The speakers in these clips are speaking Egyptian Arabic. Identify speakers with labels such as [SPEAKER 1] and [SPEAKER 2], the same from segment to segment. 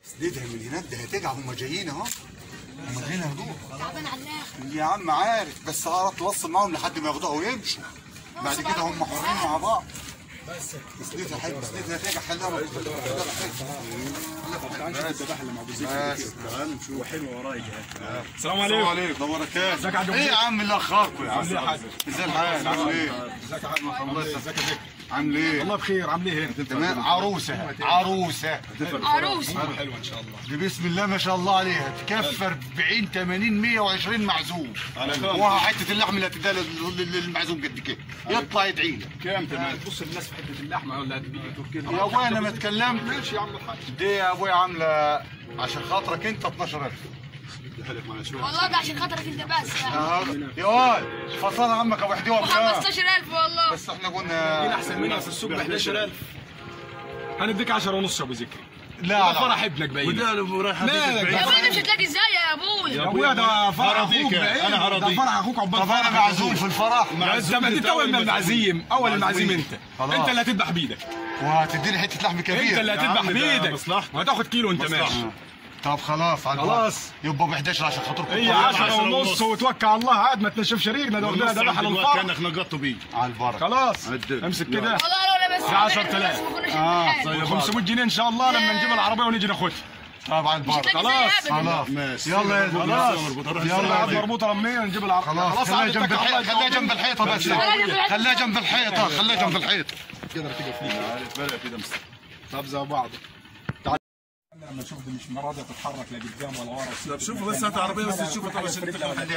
[SPEAKER 1] سديدها من هناك ده هتجع هم جايين اهو هم جايين ياخدوها
[SPEAKER 2] تعبان على الاخر
[SPEAKER 1] يا عم عارف بس اعرف توصل معاهم لحد ما ياخدوها ويمشوا بعد كده هم حرين مع بعض سديدها حلوه سديدها هتجع خليها
[SPEAKER 3] السلام
[SPEAKER 1] السلام
[SPEAKER 3] عليكم
[SPEAKER 1] عليكم وبركاته
[SPEAKER 3] ازيك يا عم
[SPEAKER 1] ايه يا عم اللي اخركم يا عم
[SPEAKER 3] ازي حالك؟
[SPEAKER 1] ازي الحال عامل ايه
[SPEAKER 3] ازيك يا حاج الله ازيك يا ذكي
[SPEAKER 1] عامل ايه
[SPEAKER 3] والله بخير عامل ايه هنا
[SPEAKER 1] تمام عروسه عروسه
[SPEAKER 2] عروس
[SPEAKER 3] حلو ان شاء الله
[SPEAKER 1] دي بسم الله ما شاء الله عليها تكفي 40 80 120 معزوم وها حته اللحم اللي هتديها لل- لل- للمعزوم قد كده يطلع يدعي لك
[SPEAKER 3] كام تمام تبص الناس في حته اللحمه ولا هتبيع كده
[SPEAKER 1] يا ابويا انا ما اتكلمت
[SPEAKER 3] ماشي يا عم الحاج
[SPEAKER 1] دي يا ابويا عامله عشان خاطرك انت 12000
[SPEAKER 2] والله ده عشان خاطرك انت بس
[SPEAKER 1] أهو. يا واد فصل عمك ابو حديوه بكام
[SPEAKER 2] 15000 والله
[SPEAKER 1] بس احنا
[SPEAKER 3] مين
[SPEAKER 1] قلنا
[SPEAKER 3] احسن منها في السوق ب 11000 هنديك 10 ونص يا ابو ذكري
[SPEAKER 1] لا لا
[SPEAKER 3] فرح ابنك باين
[SPEAKER 4] وده لو رايح
[SPEAKER 3] مالك
[SPEAKER 2] يا ابوي انت مش هتلاقي ازاي يا ابوي
[SPEAKER 3] يا ابويا ده فرح
[SPEAKER 4] هرضيك
[SPEAKER 3] اخوك
[SPEAKER 4] يا-
[SPEAKER 3] بعيد
[SPEAKER 4] أنا
[SPEAKER 3] ده
[SPEAKER 4] هرضيك.
[SPEAKER 3] فرح اخوك عقبال
[SPEAKER 1] طب انا
[SPEAKER 3] فرحك.
[SPEAKER 1] معزوم في الفرح
[SPEAKER 3] انت ما انت اول من المعزيم اول المعزيم انت
[SPEAKER 1] خلاص.
[SPEAKER 3] انت اللي هتذبح بايدك
[SPEAKER 1] وهتديني حته لحم كبير
[SPEAKER 3] انت اللي
[SPEAKER 4] يا
[SPEAKER 3] هتذبح
[SPEAKER 4] عم ده
[SPEAKER 3] بايدك
[SPEAKER 4] مصلحتك.
[SPEAKER 3] وهتاخد كيلو انت ماشي
[SPEAKER 1] طب خلاص على البر.
[SPEAKER 3] خلاص.
[SPEAKER 1] يبقى ب 11 عشان خاطركم
[SPEAKER 3] هي
[SPEAKER 1] كلكم.
[SPEAKER 3] 10 ونص وتوكل على الله عاد ما تنشف شريكنا ده واخدينها ذبح للفرح
[SPEAKER 4] كانك نقطته بيه
[SPEAKER 1] على البركه
[SPEAKER 3] خلاص
[SPEAKER 4] عدل.
[SPEAKER 3] امسك كده
[SPEAKER 2] والله لولا بس
[SPEAKER 3] ب 10000.
[SPEAKER 2] ما كناش
[SPEAKER 1] آه،
[SPEAKER 2] هنتحال.
[SPEAKER 3] 500 جنيه ان شاء الله لما نجيب العربيه ونيجي ناخدها
[SPEAKER 1] طب على البركه
[SPEAKER 2] خلاص
[SPEAKER 1] خلاص
[SPEAKER 4] ماشي.
[SPEAKER 1] يلا يا
[SPEAKER 4] خلاص.
[SPEAKER 1] خلاص
[SPEAKER 3] يلا
[SPEAKER 1] يلا
[SPEAKER 3] عاد مربوطه رميه نجيب العربيه
[SPEAKER 1] خلاص خليها
[SPEAKER 3] عاد
[SPEAKER 1] جنب
[SPEAKER 3] اتكل على
[SPEAKER 1] الحيطه
[SPEAKER 3] الله
[SPEAKER 1] خليها جنب الحيطه بس خليها جنب الحيطه خليها جنب الحيطه
[SPEAKER 3] طب زي بعض تعال لما تشوف دي مش راضيه تتحرك لا قدام ولا ورا
[SPEAKER 4] طب شوفوا بس هات عربيه بس تشوفوا طبعا عشان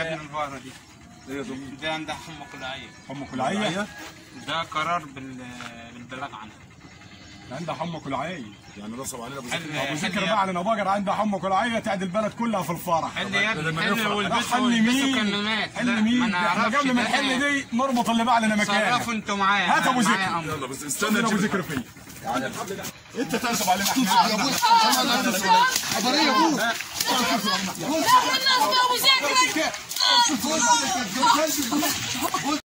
[SPEAKER 5] ده عندها حمى كلعية
[SPEAKER 3] حمى كلعيه
[SPEAKER 5] ده قرار بال- بالبلاغ عنها
[SPEAKER 3] عندها حمى كلعيه
[SPEAKER 4] يعني نصب علينا ابو
[SPEAKER 5] حل
[SPEAKER 3] ابو
[SPEAKER 5] حل
[SPEAKER 3] ذكر
[SPEAKER 5] يا-
[SPEAKER 3] بقى لنا بقر عندها حمى كلعيه تعدي البلد كلها في الفرح
[SPEAKER 5] حل يا ابني حل
[SPEAKER 3] راح
[SPEAKER 5] والبسوا
[SPEAKER 3] حل
[SPEAKER 5] والبسوا
[SPEAKER 3] مين
[SPEAKER 5] كمامات لا،
[SPEAKER 3] حل
[SPEAKER 5] ما
[SPEAKER 3] مين ده احنا
[SPEAKER 5] نعرفش
[SPEAKER 3] قبل ما
[SPEAKER 5] ده.
[SPEAKER 3] نحل دي نربط اللي بقى لنا مكان
[SPEAKER 5] صرفوا انتوا معايا
[SPEAKER 3] هات أبو
[SPEAKER 5] أنا
[SPEAKER 3] ذكر.
[SPEAKER 5] معايا أمر.
[SPEAKER 4] يلا بس
[SPEAKER 3] استنى
[SPEAKER 4] استنى
[SPEAKER 3] ابو
[SPEAKER 4] نشوف
[SPEAKER 3] ذكر فيه انت تنصب علينا احنا
[SPEAKER 1] خبريه يا ابوي
[SPEAKER 2] لا خلاص يا ابو زكريا